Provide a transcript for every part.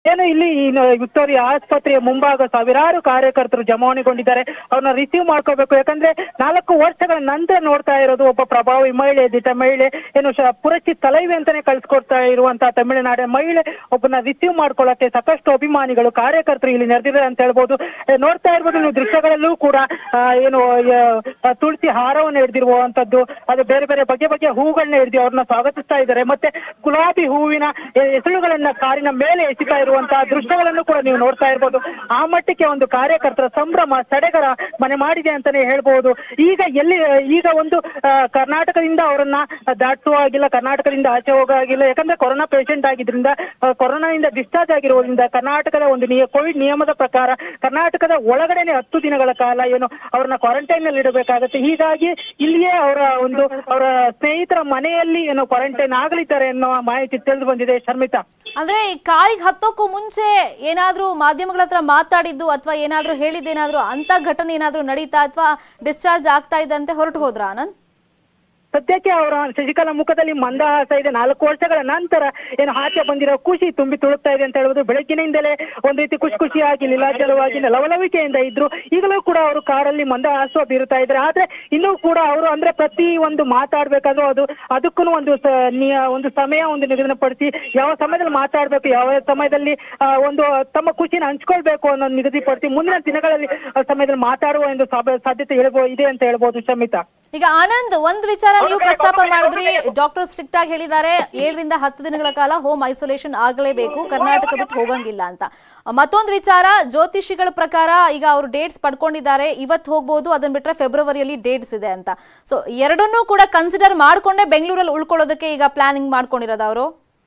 ಏನು ಇಲ್ಲಿ ಈ ನ- ವಿಕ್ಟೋರಿಯಾ ಆಸ್ಪತ್ರೆಯ ಮುಂಭಾಗ ಸಾವಿರಾರು ಕಾರ್ಯಕರ್ತರು ಜಮಾವಣೆಗೊಂಡಿದ್ದಾರೆ ಅವ್ರನ್ನ ರಿಸೀವ್ ಮಾಡ್ಕೋಬೇಕು ಯಾಕಂದ್ರೆ ನಾಲ್ಕು ವರ್ಷಗಳ ನಂತರ ನೋಡ್ತಾ ಇರೋದು ಒಬ್ಬ ಪ್ರಭಾವಿ ಮಹಿಳೆ ದಿಟ ಮಹಿಳೆ ಏನು ಶ- ಪುರಚಿ ತಲೈವಿ ಅಂತಾನೆ ಕಳ್ಸಿಕೊಡ್ತಾ ಇರುವಂತಹ ತಮಿಳುನಾಡಿನ ಮಹಿಳೆ ಒಬ್ಬನ ರಿಸೀವ್ ಮಾಡ್ಕೊಳ್ಳಕ್ಕೆ ಸಾಕಷ್ಟು ಅಭಿಮಾನಿಗಳು ಕಾರ್ಯಕರ್ತರು ಇಲ್ಲಿ ನೆರೆದಿದ್ದಾರೆ ಅಂತ ಹೇಳ್ಬೋದು ಏ, ನೋಡ್ತಾ ಇರ್ಬೋದು ನೀವು ದೃಶ್ಯಗಳಲ್ಲೂ ಕೂಡ ಆ, ಏನು ಆ, ತುಳಸಿ ಹಾರವನ್ನು ಹಿಡಿದಿರುವಂತದ್ದು ಅದು ಬೇರೆ ಬೇರೆ ಬಗೆ ಬಗೆಯ ಹೂಗಳನ್ನ ಹಿಡಿದು ಅವ್ರನ್ನ ಸ್ವಾಗತಿಸ್ತಾ ಇದ್ದಾರೆ ಮತ್ತೆ ಗುಲಾಬಿ ಹೂವಿನ ಎ- ಎಸಳುಗಳನ್ನ ಕಾರಿನ ಮೇಲೆ ಎಸಿತಾ ಇರುವಂತಹ ದೃಶ್ಯಗಳನ್ನು ಕೂಡ ನೀವು ನೋಡ್ತಾ ಇರ್ಬೋದು ಆ ಮಟ್ಟಕ್ಕೆ ಒಂದು ಕಾರ್ಯಕರ್ತರ ಸಂಭ್ರಮ ಸಡೆಗರ ಮನೆ ಮಾಡಿದೆ ಅಂತಾನೆ ಹೇಳ್ಬೋದು ಈಗ ಎಲ್ಲಿ ಈಗ ಒಂದು ಆ, ಕರ್ನಾಟಕದಿಂದ ಅವರನ್ನ ದಾಟುವ ಆಗಿಲ್ಲ ಕರ್ನಾಟಕದಿಂದ ಆಚೆ ಹೋಗೋ ಆಗಿಲ್ಲ ಯಾಕಂದ್ರೆ ಕೊರೋನಾ ಪೇಷಂಟ್ ಆಗಿದ್ರಿಂದ ಆ, ಕೊರೋನಾದಿಂದ ಡಿಸ್ಚಾರ್ಜ್ ಆಗಿರೋದ್ರಿಂದ ಕರ್ನಾಟಕದ ಒಂದು ನಿಯ ಕೋವಿಡ್ ನಿಯಮದ ಪ್ರಕಾರ ಕರ್ನಾಟಕದ ಒಳಗಡೆನೆ ಹತ್ತು ದಿನಗಳ ಕಾಲ ಏನು ಅವ್ರನ್ನ ಕ್ವಾರಂಟೈನ್ ನಲ್ಲಿ ಇಡಬೇಕಾಗುತ್ತೆ ಹೀಗಾಗಿ ಇಲ್ಲಿಯೇ ಅವರ ಒಂದು ಅವರ ಸ್ನೇಹಿತರ ಮನೆಯಲ್ಲಿ ಏನು ಕ್ವಾರಂಟೈನ್ ಆಗಲಿದ್ದಾರೆ ಅನ್ನೋ ಮಾಹಿತಿ ತಿಳಿದು ಬಂದಿದೆ ಶರ್ಮಿತಾ ಅಂದ್ರೆ ಈ ಕಾರಿಗೆ ಹತ್ತೋಕ್ಕೂ ಮುಂಚೆ ಏನಾದ್ರೂ ಮಾಧ್ಯಮಗಳ ಹತ್ರ ಮಾತಾಡಿದ್ದು ಅಥವಾ ಏನಾದ್ರೂ ಹೇಳಿದ್ದೇನಾದ್ರೂ ಅಂತ ಘಟನೆ ಏನಾದ್ರೂ ನಡೀತಾ ಅಥವಾ ಡಿಸ್ಚಾರ್ಜ್ ಆಗ್ತಾ ಇದ್ದಂತೆ ಹೊರಟು ಹೋದ್ರ ಆನಂದ್ ಸದ್ಯಕ್ಕೆ ಅವರ ಶಶಿಕಲಾ ಮುಖದಲ್ಲಿ ಮಂದಹಾಸ ಇದೆ ನಾಲ್ಕು ವರ್ಷಗಳ ನಂತರ ಏನು ಆಚೆ ಬಂದಿರೋ ಖುಷಿ ತುಂಬಿ ತುಳುಕ್ತಾ ಇದೆ ಅಂತ ಹೇಳ್ಬೋದು ಬೆಳಗ್ಗಿನಿಂದಲೇ ಒಂದು ರೀತಿ ಖುಷಿ ಖುಷಿಯಾಗಿ ಲೀಲಾಜಲವಾಗಿ ಲವಲವಿಕೆಯಿಂದ ಇದ್ರು ಈಗಲೂ ಕೂಡ ಅವರು ಕಾರಲ್ಲಿ ಮಂದಹಾಸ ಬೀರುತ್ತಾ ಇದ್ದಾರೆ ಆದ್ರೆ ಇನ್ನೂ ಕೂಡ ಅವರು ಅಂದ್ರೆ ಪ್ರತಿ ಒಂದು ಮಾತಾಡ್ಬೇಕಾದ್ರೂ ಅದು ಅದಕ್ಕೂ ಒಂದು ಸ- ನಿಯ- ಒಂದು ಸಮಯ ಒಂದು ನಿಗದಿಪಡಿಸಿ ಯಾವ ಸಮಯದಲ್ಲಿ ಮಾತಾಡ್ಬೇಕು ಯಾವ ಸಮಯದಲ್ಲಿ ಆ, ಒಂದು ತಮ್ಮ ಖುಷಿನ ಹಂಚ್ಕೊಳ್ಬೇಕು ಅನ್ನೋ ನಿಗದಿಪಡಿಸಿ ಮುಂದಿನ ದಿನಗಳಲ್ಲಿ ಆ ಸಮಯದಲ್ಲಿ ಮಾತಾಡುವ ಒಂದು ಸಾಬ- ಸಾಧ್ಯತೆ ಹೇಳ್ಬೋ ಇದೆ ಅಂತ ಹೇಳ್ಬೋದು ಶಮಿತಾ ಈಗ ಆನಂದ್ ಒಂದ್ ವಿಚಾರ ನೀವು ಪ್ರಸ್ತಾಪ ಮಾಡಿದ್ರಿ ಡಾಕ್ಟರ್ ಸ್ಟ್ರಿಕ್ಟ್ ಆಗಿ ಹೇಳಿದ್ದಾರೆ ಏಳರಿಂದ ಹತ್ತು ದಿನಗಳ ಕಾಲ ಹೋಮ್ ಐಸೋಲೇಷನ್ ಆಗಲೇಬೇಕು ಕರ್ನಾಟಕ ಬಿಟ್ಟು ಹೋಗಂಗಿಲ್ಲ ಅಂತ ಮತ್ತೊಂದು ವಿಚಾರ ಜ್ಯೋತಿಷಿಗಳ ಪ್ರಕಾರ ಈಗ ಅವರು ಡೇಟ್ಸ್ ಪಡ್ಕೊಂಡಿದ್ದಾರೆ ಇವತ್ತು ಹೋಗ್ಬೋದು ಅದನ್ನ ಬಿಟ್ರೆ ಫೆಬ್ರವರಿಯಲ್ಲಿ ಡೇಟ್ಸ್ ಇದೆ ಅಂತ ಸೊ ಎರಡನ್ನೂ ಕೂಡ ಕನ್ಸಿಡರ್ ಮಾಡ್ಕೊಂಡೇ ಬೆಂಗಳೂರಲ್ಲಿ ಉಳ್ಕೊಳ್ಳೋದಕ್ಕೆ ಈಗ ಪ್ಲಾನಿಂಗ್ ಮಾಡ್ಕೊಂಡಿರೋದು ಅವರು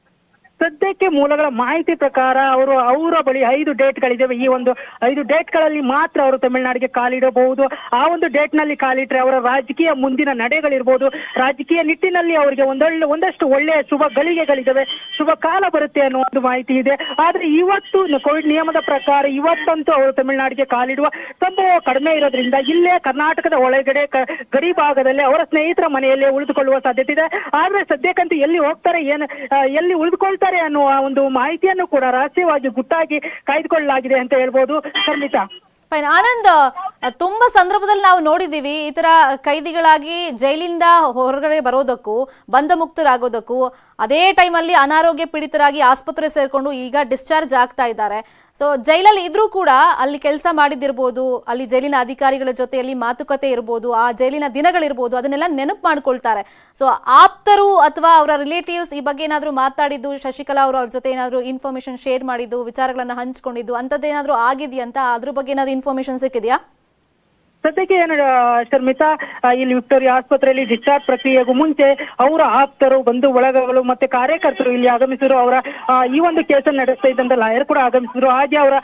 ಸದ್ಯಕ್ಕೆ ಮೂಲಗಳ ಮಾಹಿತಿ ಪ್ರಕಾರ ಅವರು ಅವರ ಬಳಿ ಐದು ಡೇಟ್ಗಳಿದ್ದಾವೆ ಈ ಒಂದು ಐದು ಡೇಟ್ಗಳಲ್ಲಿ ಮಾತ್ರ ಅವರು ತಮಿಳುನಾಡಿಗೆ ಕಾಲಿಡಬಹುದು ಆ ಒಂದು ಡೇಟ್ ನಲ್ಲಿ ಕಾಲಿಟ್ರೆ ಅವರ ರಾಜಕೀಯ ಮುಂದಿನ ನಡೆಗಳಿರ್ಬೋದು ರಾಜಕೀಯ ನಿಟ್ಟಿನಲ್ಲಿ ಅವರಿಗೆ ಒಂದೊಳ್ಳೆ ಒಂದಷ್ಟು ಒಳ್ಳೆಯ ಶುಭ ಗಳಿಗೆಗಳಿದ್ದಾವೆ ಶುಭ ಕಾಲ ಬರುತ್ತೆ ಅನ್ನೋ ಒಂದು ಮಾಹಿತಿ ಇದೆ ಆದ್ರೆ ಇವತ್ತು ಕೋವಿಡ್ ನಿಯಮದ ಪ್ರಕಾರ ಇವತ್ತಂತೂ ಅವರು ತಮಿಳುನಾಡಿಗೆ ಕಾಲಿಡುವ ಸಂಭವ ಕಡಿಮೆ ಇರೋದ್ರಿಂದ ಇಲ್ಲೇ ಕರ್ನಾಟಕದ ಒಳಗಡೆ ಕ- ಗಡಿ ಭಾಗದಲ್ಲಿ ಅವರ ಸ್ನೇಹಿತರ ಮನೆಯಲ್ಲೇ ಉಳಿದುಕೊಳ್ಳುವ ಸಾಧ್ಯತೆ ಇದೆ ಆದ್ರೆ ಸದ್ಯಕ್ಕಂತೂ ಎಲ್ಲಿ ಹೋಗ್ತಾರೆ ಏನು ಆ, ಎಲ್ಲಿ ಉಳಿದುಕೊಳ್ತಾರೆ ಅನ್ನುವ ಒಂದು ಮಾಹಿತಿಯನ್ನು ಕೂಡ ರಹಸ್ಯವಾಗಿ ಗುಟ್ಟಾಗಿ ಕಾಯ್ದುಕೊಳ್ಳಲಾಗಿದೆ ಅಂತ ಹೇಳ್ಬೋದು ಶರ್ಮಿತಾ ಫೈನ್ ಆನಂದ್ ಅ, ತುಂಬಾ ಸಂದರ್ಭದಲ್ಲಿ ನಾವು ನೋಡಿದೀವಿ ಈ ತರ ಕೈದಿಗಳಾಗಿ ಜೈಲಿಂದ ಹೊರಗಡೆ ಬರೋದಕ್ಕೂ ಬಂಧ ಮುಕ್ತರಾಗೋದಕ್ಕೂ ಅದೇ ಟೈಮಲ್ಲಿ ಅನಾರೋಗ್ಯ ಪೀಡಿತರಾಗಿ ಆಸ್ಪತ್ರೆ ಸೇರ್ಕೊಂಡು ಈಗ ಡಿಸ್ಚಾರ್ಜ್ ಆಗ್ತಾ ಇದ್ದಾರೆ ಸೊ ಜೈಲಲ್ಲಿ ಇದ್ರೂ ಕೂಡ ಅಲ್ಲಿ ಕೆಲಸ ಮಾಡಿದಿರ್ಬೋದು ಅಲ್ಲಿ ಜೈಲಿನ ಅಧಿಕಾರಿಗಳ ಜೊತೆಯಲ್ಲಿ ಮಾತುಕತೆ ಇರ್ಬೋದು ಆ ಜೈಲಿನ ದಿನಗಳಿರ್ಬೋದು ಅದನ್ನೆಲ್ಲ ನೆನಪು ಮಾಡ್ಕೊಳ್ತಾರೆ ಸೊ ಆಪ್ತರು ಅಥವಾ ಅವರ ರಿಲೇಟಿವ್ಸ್ ಈ ಬಗ್ಗೆ ಏನಾದರೂ ಮಾತಾಡಿದ್ದು ಶಶಿಕಲಾ ಅವರು ಅವ್ರ ಜೊತೆ ಏನಾದರೂ ಇನ್ಫಾರ್ಮೇಶನ್ ಶೇರ್ ಮಾಡಿದ್ದು ವಿಚಾರಗಳನ್ನ ಹಂಚ್ಕೊಂಡಿದ್ದು ಅಂಥದ್ದೇನಾದ್ರೂ ಆಗಿದೆಯಂತ ಅದ್ರ ಬಗ್ಗೆ ಏನಾದ್ರು ಇನ್ಫಾರ್ಮೇಶನ್ ಸಿಕ್ಕಿದೆಯಾ ಸದ್ಯಕ್ಕೆ ಏನು ಆ, ಶರ್ಮಿತಾ ಆ, ಇಲ್ಲಿ ವಿಕ್ಟೋರಿಯಾ ಆಸ್ಪತ್ರೆಯಲ್ಲಿ ಡಿಸ್ಚಾರ್ಜ್ ಪ್ರಕ್ರಿಯೆಗೂ ಮುಂಚೆ ಅವರ ಆಪ್ತರು ಬಂಧು ಬಳಗಗಳು ಮತ್ತೆ ಕಾರ್ಯಕರ್ತರು ಇಲ್ಲಿ ಆಗಮಿಸಿದ್ರು ಅವರ ಆ, ಈ ಒಂದು ಕೇಸನ್ನು ನಡೆಸ್ತಾ ಇದ್ದಂತ ಲಾಯರ್ ಕೂಡ ಆಗಮಿಸಿದ್ರು ಹಾಗೆ ಅವರ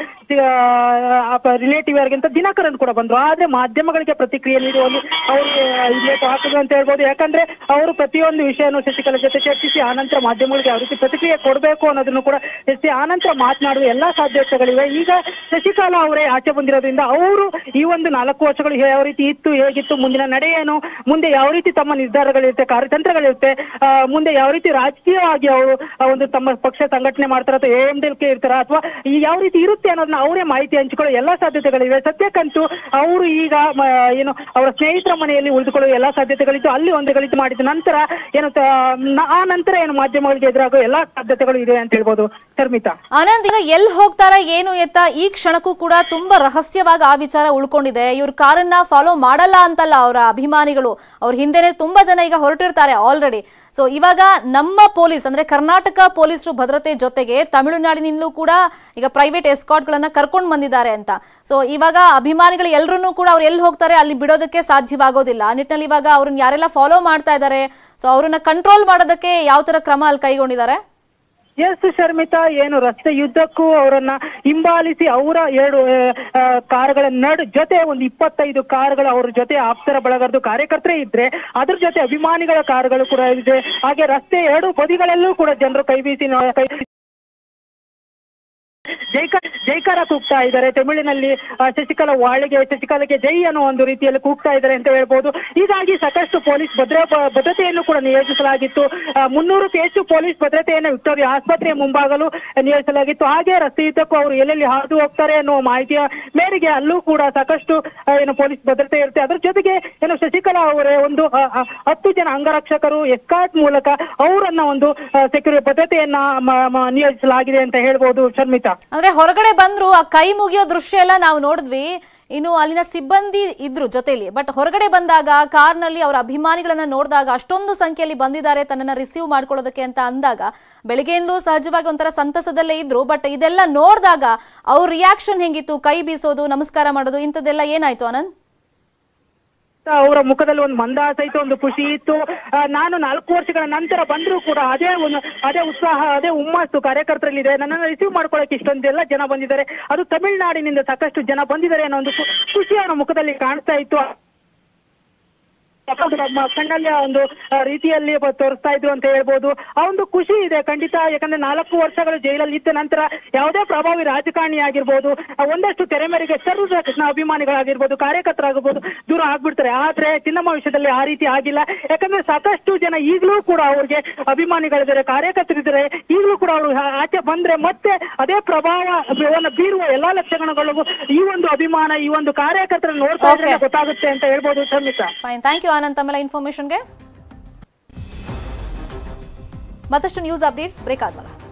ರಿಲೇಟಿವ್ ಯಾರಿಗಿಂತ ದಿನಕರನ್ ಕೂಡ ಬಂದ್ರು ಆದ್ರೆ ಮಾಧ್ಯಮಗಳಿಗೆ ಪ್ರತಿಕ್ರಿಯೆ ನೀಡುವಲ್ಲಿ ಅವರಿಗೆ ಇಲ್ಲೇಟು ಹಾಕಿದ್ರು ಅಂತ ಹೇಳ್ಬೋದು ಯಾಕಂದ್ರೆ ಅವರು ಪ್ರತಿಯೊಂದು ವಿಷಯನೂ ಶಶಿಕಲಾ ಜೊತೆ ಚರ್ಚಿಸಿ ಆನಂತರ ಮಾಧ್ಯಮಗಳಿಗೆ ಯಾವ ರೀತಿ ಪ್ರತಿಕ್ರಿಯೆ ಕೊಡಬೇಕು ಅನ್ನೋದನ್ನು ಕೂಡ ಚರ್ಚಿಸಿ ಆನಂತರ ಮಾತನಾಡುವ ಎಲ್ಲಾ ಸಾಧ್ಯತೆಗಳಿವೆ ಈಗ ಶಶಿಕಲಾ ಅವರೇ ಆಚೆ ಬಂದಿರೋದ್ರಿಂದ ಅವರು ಈ ಒಂದು ನಾಲ್ಕು ವರ್ಷಗಳು ಯಾವ ರೀತಿ ಇತ್ತು ಹೇಗಿತ್ತು ಮುಂದಿನ ನಡೆ ಏನು ಮುಂದೆ ಯಾವ ರೀತಿ ತಮ್ಮ ನಿರ್ಧಾರಗಳಿರುತ್ತೆ ಕಾರ್ಯತಂತ್ರಗಳಿರುತ್ತೆ ಆ, ಮುಂದೆ ಯಾವ ರೀತಿ ರಾಜಕೀಯವಾಗಿ ಅವರು ಆ, ಒಂದು ತಮ್ಮ ಪಕ್ಷ ಸಂಘಟನೆ ಮಾಡ್ತಾರ ಅಥವಾ ಎ ಎಂ ಡಿ ಕೆ ಇರ್ತಾರ ಅಥವಾ ಈ ಯಾವ ರೀತಿ ಇರುತ್ತೆ ಅನ್ನೋದನ್ನ ಅವರೇ ಮಾಹಿತಿ ಹಂಚಿಕೊಳ್ಳೋ ಎಲ್ಲಾ ಸಾಧ್ಯತೆಗಳಿವೆ ಸದ್ಯಕ್ಕಂತೂ ಅವರು ಈಗ ಮ, ಏನು ಅವರ ಸ್ನೇಹಿತರ ಮನೆಯಲ್ಲಿ ಉಳಿದುಕೊಳ್ಳುವ ಎಲ್ಲಾ ಸಾಧ್ಯತೆಗಳಿತ್ತು ಅಲ್ಲಿ ಒಂದು ಗಳಿತು ಮಾಡಿದ ನಂತರ ಏನು ತ- ನ- ಆ ನಂತರ ಏನು ಮಾಧ್ಯಮಗಳಿಗೆ ಎದುರಾಗುವ ಎಲ್ಲಾ ಸಾಧ್ಯತೆಗಳು ಇದೆ ಅಂತ ಹೇಳ್ಬೋದು ಶರ್ಮಿತಾ ಆನಂದ್ ಈಗ ಎಲ್ಲಿ ಹೋಗ್ತಾರ ಏನು ಎತ್ತ ಈ ಕ್ಷಣಕ್ಕೂ ಕೂಡ ತುಂಬಾ ರಹಸ್ಯವಾಗಿ ಆ ವಿಚಾರ ಉಳ್ಕೊಂಡಿದೆ ಇವ್ರ ಕಾರನ್ನ ಫಾಲೋ ಮಾಡಲ್ಲ ಅಂತಲ್ಲ ಅವರ ಅಭಿಮಾನಿಗಳು ಅವ್ರ ಹಿಂದೆನೆ ತುಂಬಾ ಜನ ಈಗ ಹೊರಟಿರ್ತಾರೆ ಆಲ್ರೆಡಿ ಸೊ ಇವಾಗ ನಮ್ಮ ಪೊಲೀಸ್ ಅಂದ್ರೆ ಕರ್ನಾಟಕ ಪೊಲೀಸರು ಭದ್ರತೆ ಜೊತೆಗೆ ತಮಿಳುನಾಡಿನಿಂದಲೂ ಕೂಡ ಈಗ ಪ್ರೈವೇಟ್ ಎಸ್ಕಾಟ್ ಗಳನ್ನ ಕರ್ಕೊಂಡು ಬಂದಿದ್ದಾರೆ ಅಂತ ಸೊ ಇವಾಗ ಅಭಿಮಾನಿಗಳು ಎಲ್ಲರನ್ನೂ ಕೂಡ ಅವ್ರು ಎಲ್ಲಿ ಹೋಗ್ತಾರೆ ಅಲ್ಲಿ ಬಿಡೋದಕ್ಕೆ ಸಾಧ್ಯವಾಗೋದಿಲ್ಲ ಆ ನಿಟ್ಟಿನಲ್ಲಿ ಇವಾಗ ಅವ್ರನ್ನ ಯಾರೆಲ್ಲ ಫಾಲೋ ಮಾಡ್ತಾ ಇದ್ದಾರೆ ಸೊ ಅವ್ರನ್ನ ಕಂಟ್ರೋಲ್ ಮಾಡೋದಕ್ಕೆ ಯಾವ ತರ ಕ್ರಮ ಅಲ್ಲಿ ಕೈಗೊಂಡಿದ್ದಾರೆ ಎಸ್ ಶರ್ಮಿತಾ ಏನು ರಸ್ತೆ ಯುದ್ಧಕ್ಕೂ ಅವರನ್ನ ಹಿಂಬಾಲಿಸಿ ಅವರ ಎರಡು ಆ, ಕಾರುಗಳ ನಡು ಜೊತೆ ಒಂದು ಇಪ್ಪತ್ತೈದು ಕಾರುಗಳು ಅವ್ರ ಜೊತೆ ಆಪ್ತರ ಬಳಗದ್ದು ಕಾರ್ಯಕರ್ತರೇ ಇದ್ರೆ ಅದ್ರ ಜೊತೆ ಅಭಿಮಾನಿಗಳ ಕಾರುಗಳು ಕೂಡ ಇದೆ ಹಾಗೆ ರಸ್ತೆ ಎರಡು ಬದಿಗಳಲ್ಲೂ ಕೂಡ ಜನರು ಕೈ ಬೀಸಿ ನೋ- ಕೈ ಜೈಕಾರ ಜೈಕಾರ ಕೂಗ್ತಾ ಇದ್ದಾರೆ ತಮಿಳಿನಲ್ಲಿ ಆ, ಶಶಿಕಲಾ ವಾಳಿಗೆ ಶಶಿಕಲಾಗೆ ಜೈ ಅನ್ನೋ ಒಂದು ರೀತಿಯಲ್ಲಿ ಕೂಗ್ತಾ ಇದ್ದಾರೆ ಅಂತ ಹೇಳ್ಬೋದು ಹೀಗಾಗಿ ಸಾಕಷ್ಟು ಪೊಲೀಸ್ ಭದ್ರ ಭದ್ರತೆಯನ್ನು ಕೂಡ ನಿಯೋಜಿಸಲಾಗಿತ್ತು ಆ, ಮುನ್ನೂರಕ್ಕೂ ಹೆಚ್ಚು ಪೊಲೀಸ್ ಭದ್ರತೆಯನ್ನು ವಿಕ್ಟೋರಿಯಾ ಆಸ್ಪತ್ರೆಯ ಮುಂಭಾಗಲು ನಿಯೋಜಿಸಲಾಗಿತ್ತು ಹಾಗೆ ರಸ್ತೆಯುದ್ದಕ್ಕೂ ಅವರು ಎಲ್ಲೆಲ್ಲಿ ಹಾದು ಹೋಗ್ತಾರೆ ಅನ್ನುವ ಮಾಹಿತಿಯ ಮೇರೆಗೆ ಅಲ್ಲೂ ಕೂಡ ಸಾಕಷ್ಟು ಆ, ಏನು ಪೊಲೀಸ್ ಭದ್ರತೆ ಇರುತ್ತೆ ಅದ್ರ ಜೊತೆಗೆ ಏನು ಶಶಿಕಲಾ ಅವರೇ ಒಂದು ಆ, ಆ, ಹತ್ತು ಜನ ಅಂಗರಕ್ಷಕರು ಎಸ್ಕಾಟ್ ಮೂಲಕ ಅವರನ್ನ ಒಂದು ಸೆಕ್ಯೂರಿಟಿ ಭದ್ರತೆಯನ್ನ ಮ- ಮ- ನಿಯೋಜಿಸಲಾಗಿದೆ ಅಂತ ಹೇಳ್ಬೋದು ಶರ್ಮಿತಾ ಅಂದ್ರೆ ಹೊರಗಡೆ ಬಂದ್ರು ಆ ಕೈ ಮುಗಿಯೋ ದೃಶ್ಯ ಎಲ್ಲ ನಾವು ನೋಡಿದ್ವಿ ಇನ್ನು ಅಲ್ಲಿನ ಸಿಬ್ಬಂದಿ ಇದ್ರು ಜೊತೆಲಿ ಬಟ್ ಹೊರಗಡೆ ಬಂದಾಗ ಕಾರ್ನಲ್ಲಿ ಅವರ ಅಭಿಮಾನಿಗಳನ್ನ ನೋಡಿದಾಗ ಅಷ್ಟೊಂದು ಸಂಖ್ಯೆಯಲ್ಲಿ ಬಂದಿದ್ದಾರೆ ತನ್ನನ್ನ ರಿಸೀವ್ ಮಾಡ್ಕೊಳ್ಳೋದಕ್ಕೆ ಅಂತ ಅಂದಾಗ ಬೆಳಿಗ್ಗೆಯಿಂದ ಸಹಜವಾಗಿ ಒಂಥರ ಸಂತಸದಲ್ಲೇ ಇದ್ರು ಬಟ್ ಇದೆಲ್ಲ ನೋಡಿದಾಗ ಅವ್ರ ರಿಯಾಕ್ಷನ್ ಹೆಂಗಿತ್ತು ಕೈ ಬೀಸೋದು ನಮಸ್ಕಾರ ಮಾಡೋದು ಇಂಥದ್ದೆಲ್ಲ ಏನಾಯ್ತು ಆನಂದ್ ಅವರ ಮುಖದಲ್ಲಿ ಒಂದು ಮಂದಹಾಸ ಇತ್ತು ಒಂದು ಖುಷಿ ಇತ್ತು ಆ, ನಾನು ನಾಲ್ಕು ವರ್ಷಗಳ ನಂತರ ಬಂದರೂ ಕೂಡ ಅದೇ ಒಂದು ಅದೇ ಉತ್ಸಾಹ ಅದೇ ಹುಮ್ಮಸ್ಸು ಕಾರ್ಯಕರ್ತರಲ್ಲಿದೆ ನನ್ನನ್ನು ರಿಸೀವ್ ಮಾಡ್ಕೊಳ್ಳೋಕೆ ಇಷ್ಟೊಂದೆಲ್ಲ ಜನ ಬಂದಿದ್ದಾರೆ ಅದು ತಮಿಳುನಾಡಿನಿಂದ ಸಾಕಷ್ಟು ಜನ ಬಂದಿದ್ದಾರೆ ಅನ್ನೋ ಒಂದು ಖು- ಖುಷಿ ಅವರ ಮುಖದಲ್ಲಿ ಕಾಣಿಸ್ತಾ ಇತ್ತು ಯಾಕಂದ್ರೆ ನಮ್ಮ ಕಣ್ಣಲ್ಲಿ ಆ ಒಂದು ಆ, ರೀತಿಯಲ್ಲಿ ಬ- ತೋರಿಸ್ತಾ ಇದ್ರು ಅಂತ ಹೇಳ್ಬೋದು ಆ ಒಂದು ಖುಷಿ ಇದೆ ಖಂಡಿತ ಯಾಕಂದ್ರೆ ನಾಲ್ಕು ವರ್ಷಗಳು ಜೈಲಲ್ಲಿ ಇದ್ದ ನಂತರ ಯಾವುದೇ ಪ್ರಭಾವಿ ರಾಜಕಾರಣಿ ಆಗಿರ್ಬೋದು ಆ, ಒಂದಷ್ಟು ತೆರೆಮರೆಗೆ ಸರ್ವ ಕೃಷ್ಣ ಅಭಿಮಾನಿಗಳಾಗಿರ್ಬೋದು ಕಾರ್ಯಕರ್ತರಾಗಿರ್ಬೋದು ದೂರ ಆಗ್ಬಿಡ್ತಾರೆ ಆದ್ರೆ ಚಿನ್ನಮ್ಮ ವಿಷಯದಲ್ಲಿ ಆ ರೀತಿ ಆಗಿಲ್ಲ ಯಾಕಂದ್ರೆ ಸಾಕಷ್ಟು ಜನ ಈಗಲೂ ಕೂಡ ಅವ್ರಿಗೆ ಅಭಿಮಾನಿಗಳಿದ್ದಾರೆ ಕಾರ್ಯಕರ್ತರಿದ್ದಾರೆ ಈಗಲೂ ಕೂಡ ಅವರು ಆಚೆ ಬಂದ್ರೆ ಮತ್ತೆ ಅದೇ ಪ್ರಭಾವವನ್ನು ಬೀರುವ ಎಲ್ಲಾ ಲಕ್ಷಣಗಳಿಗೂ ಈ ಒಂದು ಅಭಿಮಾನ ಈ ಒಂದು ಕಾರ್ಯಕರ್ತರ ನೋಡ್ತಾ ಇದ್ರೆ Okay. ಗೊತ್ತಾಗುತ್ತೆ ಅಂತ ಹೇಳ್ಬೋದು Shamita fine thank you Anand ತಮ್ಮೆಲ್ಲ ಇನ್ಫಾರ್ಮೇಶನ್ಗೆ ಮತ್ತಷ್ಟು ನ್ಯೂಸ್ ಅಪ್ಡೇಟ್ಸ್ ಬ್ರೇಕ್ ಆದ್ಮೇಲೆ